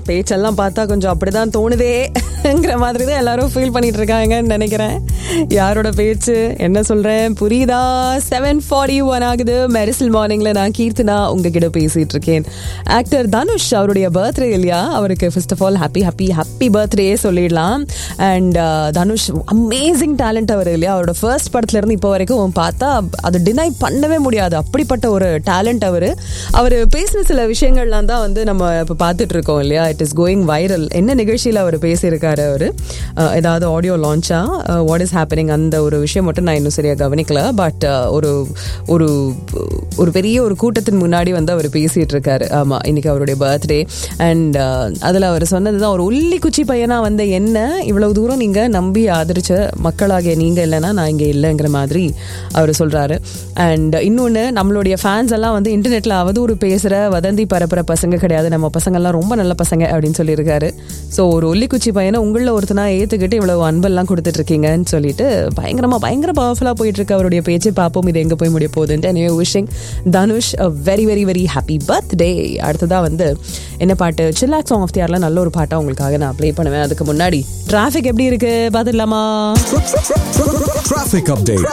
பேச்செல்லாம் பார்த்தா கொஞ்சம் அப்படிதான் தோணுதேங்கிற மாதிரி தான் எல்லாரும் ஃபீல் பண்ணிட்டு இருக்காங்கன்னு நினைக்கிறேன் யாரோட பேச்சு என்ன சொல்றேன் புரியுதா செவன் ஃபார்ட்டி ஒன் ஆகுது மெரிசல் மார்னிங்ல நான் கீர்த்தனா உங்ககிட்ட பேசிட்டு இருக்கேன் ஆக்டர் தனுஷ் அவருடைய பர்த்டே இல்லையா அவருக்கு first of all happy happy happy birthday சொல்லிடலாம் அண்ட் தனுஷ் அமேசிங் டேலண்ட் அவர் இல்லையா அவரோட ஃபர்ஸ்ட் படத்துல இருந்து இப்போ வரைக்கும் பார்த்தா அது டினை பண்ணவே முடியாது அப்படிப்பட்ட ஒரு டேலண்ட் அவர் அவர் பேசின சில விஷயங்கள்லாம் தான் வந்து நம்ம இப்போ பார்த்துட்டு இருக்கோம் இல்லையா இட் இஸ் கோயிங் வைரல் என்ன நிகழ்ச்சியில் அவர் பேசியிருக்காரு அவர் ஏதாவது ஆடியோ லான்ச்சா வாட் இஸ் ஹேப்பனிங் அந்த ஒரு விஷயம் மட்டும் நான் இன்னும் சரியாக கவனிக்கல பட் ஒரு ஒரு ஒரு பெரிய ஒரு கூட்டத்தின் முன்னாடி வந்து அவர் பேசிட்டு இருக்காரு ஆமாம் இன்னைக்கு அவருடைய பர்த்டே அண்ட் அதில் அவர் சொன்னது தான் ஒரு உள்ளி குச்சி பையனாக வந்த என்ன இவ்வளவு தூரம் நீங்கள் நம்பி ஆதரிச்ச மக்களாகிய நீங்கள் இல்லைன்னா நான் இங்கே இல்லைங்கிற மாதிரி அவர் சொல்கிறாரு அண்ட் இன்னொன்று நம்மளுடைய ஃபேன்ஸ் எல்லாம் வந்து இன்டர்நெட்டில் அவதூறு பேசுகிற வதந்தி பரப்புற பசங்க கிடையாது நம்ம பசங்கள்லாம் ரொம்ப நல்ல பசங்க அப்படின்னு சொல்லியிருக்காரு ஸோ ஒரு ஒல்லிக்குச்சி பையனை உங்களில் ஒருத்தனா ஏற்றுக்கிட்டு இவ்வளவு அன்பெல்லாம் கொடுத்துட்டு இருக்கீங்கன்னு சொல்லிட்டு பயங்கரமாக பயங்கர பவர்ஃபுல்லாக போயிட்டு இருக்கு அவருடைய பேச்சு பார்ப்போம் இது எங்கே போய் முடிய போகுதுன்ட்டு எனவே wishing Dhanush very very very happy birthday அடுத்ததாக வந்து என்ன பாட்டு சில்லாக் சாங் ஆஃப் தியாரில் நல்ல ஒரு பாட்டாக உங்களுக்காக நான் ப்ளே பண்ணுவேன் அதுக்கு முன்னாடி டிராஃபிக் எப்படி இருக்கு பார்த்துடலாமா Traffic update.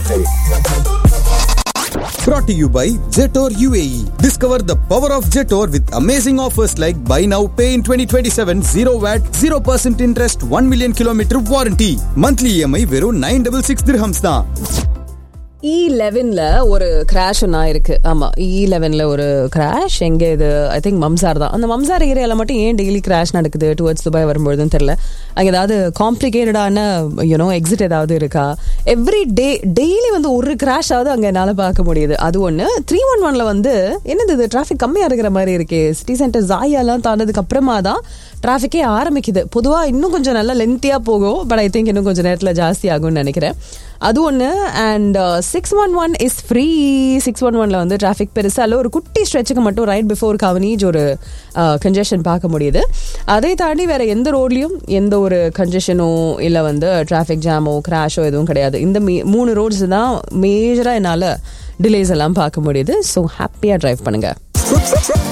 Brought to you by Jetor UAE. Discover the power of Jetor with amazing offers like buy now, pay in 2027, 0 VAT, 0% interest, 1 million kilometer warranty. Monthly EMI வெறும் 966 dirhams தான். இ லெவனில் ஒரு கிராஷ் ஒன்றா இருக்கு ஆமாம் இ லெவனில் ஒரு கிராஷ் எங்கே இது ஐ திங்க் மம்சார் தான் அந்த மம்சார் ஏரியாவில் மட்டும் ஏன் டெய்லி கிராஷ் நடக்குது டுவர்ட்ஸ் துபாய் வரும்பொழுதுன்னு தெரில அங்கே ஏதாவது காம்ப்ளிகேட்டடான யூனோ எக்ஸிட் ஏதாவது இருக்கா எவ்ரி டே டெய்லி வந்து ஒரு கிராஷ் ஆகுது அங்கே என்னால் பார்க்க முடியுது அது ஒன்று த்ரீ ஒன் ஒனில் வந்து என்னது இது டிராஃபிக் கம்மியாக இருக்கிற மாதிரி இருக்கே சிட்டி சென்டர் ஜாயாலாம் தாண்டதுக்கு அப்புறமா தான் டிராஃபிக்கே ஆரம்பிக்குது பொதுவாக இன்னும் கொஞ்சம் நல்லா லென்த்தியாக போகும் பட் ஐ திங்க் இன்னும் கொஞ்சம் நேரத்தில் ஜாஸ்தி ஆகும்னு நினைக்கிறேன் அது ஒன்று and six one one is free six one ஒனில் வந்து டிராஃபிக் பெருசாக இல்லை ஒரு குட்டி ஸ்ட்ரெச்சுக்கு மட்டும் ரைட் பிஃபோர் கவனீஜ் ஒரு கன்ஜெஷன் பார்க்க முடியுது அதை தாண்டி வேற எந்த ரோட்லையும் எந்த ஒரு கன்ஜெஷனோ இல்லை வந்து டிராஃபிக் ஜாமோ கிராஷோ எதுவும் கிடையாது இந்த மூணு ரோட்ஸ் தான் மேஜராக என்னால் டிலேஸ் எல்லாம் பார்க்க முடியுது ஸோ ஹாப்பியாக ட்ரைவ் பண்ணுங்கள்